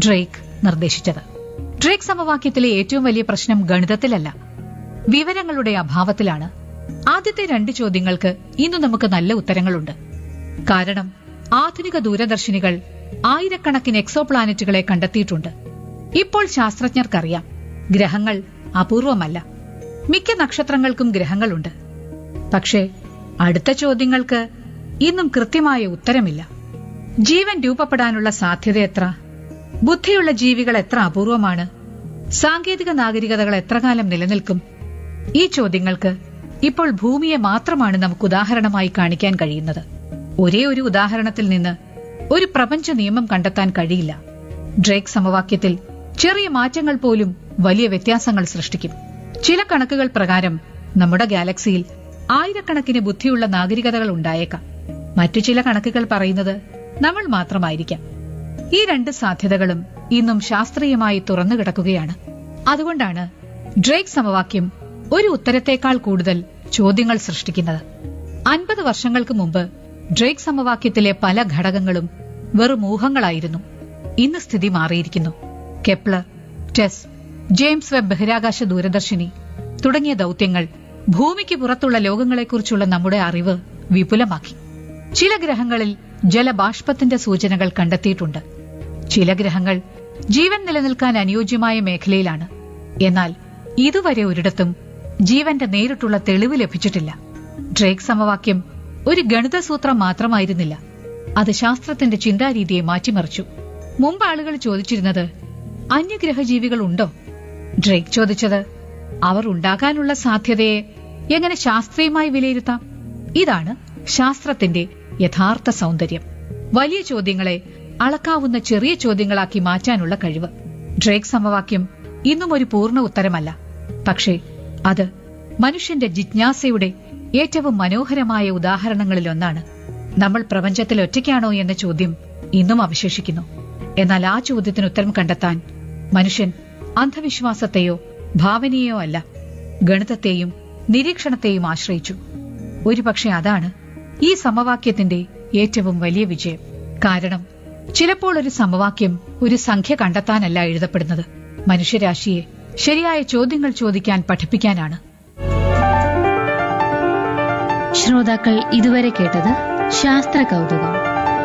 Drake നിർദ്ദേശിച്ചത് Drake സമവാക്യത്തിലെ ഏറ്റവും വലിയ പ്രശ്നം ഗണിതത്തിലല്ല വിവരങ്ങളുടെ അഭാവത്തിലാണ് ആദ്യത്തെ രണ്ട് ചോദ്യങ്ങൾക്ക് ഇന്ന് നമുക്ക് നല്ല ഉത്തരങ്ങളുണ്ട് കാരണം ആധുനിക ദൂരദർശിനികൾ ആയിരക്കണക്കിന് എക്സോ പ്ലാനറ്റുകളെ കണ്ടെത്തിയിട്ടുണ്ട് ഇപ്പോൾ ശാസ്ത്രജ്ഞർക്കറിയാം ഗ്രഹങ്ങൾ അപൂർവമല്ല മിക്ക നക്ഷത്രങ്ങൾക്കും ഗ്രഹങ്ങളുണ്ട് പക്ഷേ അടുത്ത ചോദ്യങ്ങൾക്ക് ഇന്നും കൃത്യമായ ഉത്തരമില്ല ജീവൻ രൂപപ്പെടാനുള്ള സാധ്യത എത്ര ബുദ്ധിയുള്ള ജീവികൾ എത്ര അപൂർവമാണ് സാങ്കേതിക നാഗരികതകൾ എത്ര കാലം നിലനിൽക്കും ഈ ചോദ്യങ്ങൾക്ക് ഇപ്പോൾ ഭൂമിയെ മാത്രമാണ് നമുക്ക് ഉദാഹരണമായി കാണിക്കാൻ കഴിയുന്നത് ഒരേ ഒരു ഉദാഹരണത്തിൽ നിന്ന് ഒരു പ്രപഞ്ച നിയമം കണ്ടെത്താൻ കഴിയില്ല ഡ്രേക്ക് സമവാക്യത്തിൽ ചെറിയ മാറ്റങ്ങൾ പോലും വലിയ വ്യത്യാസങ്ങൾ സൃഷ്ടിക്കും ചില കണക്കുകൾ പ്രകാരം നമ്മുടെ ഗാലക്സിയിൽ ആയിരക്കണക്കിന് ബുദ്ധിയുള്ള നാഗരികതകൾ ഉണ്ടായേക്കാം മറ്റു ചില കണക്കുകൾ പറയുന്നത് നമ്മൾ മാത്രമായിരിക്കാം ഈ രണ്ട് സാധ്യതകളും ഇന്നും ശാസ്ത്രീയമായി തുറന്നു കിടക്കുകയാണ് അതുകൊണ്ടാണ് ഡ്രേക്ക് സമവാക്യം ഒരു ഉത്തരത്തേക്കാൾ കൂടുതൽ ചോദ്യങ്ങൾ സൃഷ്ടിക്കുന്നത് അൻപത് വർഷങ്ങൾക്ക് മുമ്പ് ഡ്രേക്ക് സമവാക്യത്തിലെ പല ഘടകങ്ങളും വെറും ഊഹങ്ങളായിരുന്നു ഇന്ന് സ്ഥിതി മാറിയിരിക്കുന്നു കെപ്ലർ ടെസ് ജെയിംസ് വെബ് ബഹിരാകാശ ദൂരദർശിനി തുടങ്ങിയ ദൌത്യങ്ങൾ ഭൂമിക്ക് പുറത്തുള്ള ലോകങ്ങളെക്കുറിച്ചുള്ള നമ്മുടെ അറിവ് വിപുലമാക്കി ചില ഗ്രഹങ്ങളിൽ ജലബാഷ്പത്തിന്റെ സൂചനകൾ കണ്ടെത്തിയിട്ടുണ്ട് ചില ഗ്രഹങ്ങൾ ജീവൻ നിലനിൽക്കാൻ അനുയോജ്യമായ മേഖലയിലാണ് എന്നാൽ ഇതുവരെ ഒരിടത്തും ജീവന്റെ നേരിട്ടുള്ള തെളിവ് ലഭിച്ചിട്ടില്ല ഡ്രേക്ക് സമവാക്യം ഒരു ഗണിതസൂത്രം മാത്രമായിരുന്നില്ല അത് ശാസ്ത്രത്തിന്റെ ചിന്താരീതിയെ മാറ്റിമറിച്ചു മുമ്പ് ആളുകൾ ചോദിച്ചിരുന്നത് അന്യഗ്രഹജീവികൾ ഉണ്ടോ ഡ്രേക്ക് ചോദിച്ചത് അവർ ഉണ്ടാകാനുള്ള സാധ്യതയെ എങ്ങനെ ശാസ്ത്രീയമായി വിലയിരുത്താം ഇതാണ് ശാസ്ത്രത്തിന്റെ യഥാർത്ഥ സൗന്ദര്യം വലിയ ചോദ്യങ്ങളെ അളക്കാവുന്ന ചെറിയ ചോദ്യങ്ങളാക്കി മാറ്റാനുള്ള കഴിവ് ഡ്രേക്ക് സമവാക്യം ഇന്നും ഒരു പൂർണ്ണ ഉത്തരമല്ല പക്ഷേ അത് മനുഷ്യന്റെ ജിജ്ഞാസയുടെ ഏറ്റവും മനോഹരമായ ഉദാഹരണങ്ങളിലൊന്നാണ് നമ്മൾ പ്രപഞ്ചത്തിൽ ഒറ്റയ്ക്കാണോ എന്ന ചോദ്യം ഇന്നും അവശേഷിക്കുന്നു എന്നാൽ ആ ചോദ്യത്തിന് ഉത്തരം കണ്ടെത്താൻ മനുഷ്യൻ അന്ധവിശ്വാസത്തെയോ ഭാവനയെയോ അല്ല ഗണിതത്തെയും നിരീക്ഷണത്തെയും ആശ്രയിച്ചു ഒരുപക്ഷെ അതാണ് ഈ സമവാക്യത്തിന്റെ ഏറ്റവും വലിയ വിജയം കാരണം ചിലപ്പോൾ ഒരു സമവാക്യം ഒരു സംഖ്യ കണ്ടെത്താനല്ല എഴുതപ്പെടുന്നത് മനുഷ്യരാശിയെ ശരിയായ ചോദ്യങ്ങൾ ചോദിക്കാൻ പഠിപ്പിക്കാനാണ് ശ്രോതാക്കൾ ഇതുവരെ കേട്ടത് ശാസ്ത്ര കൗതുകം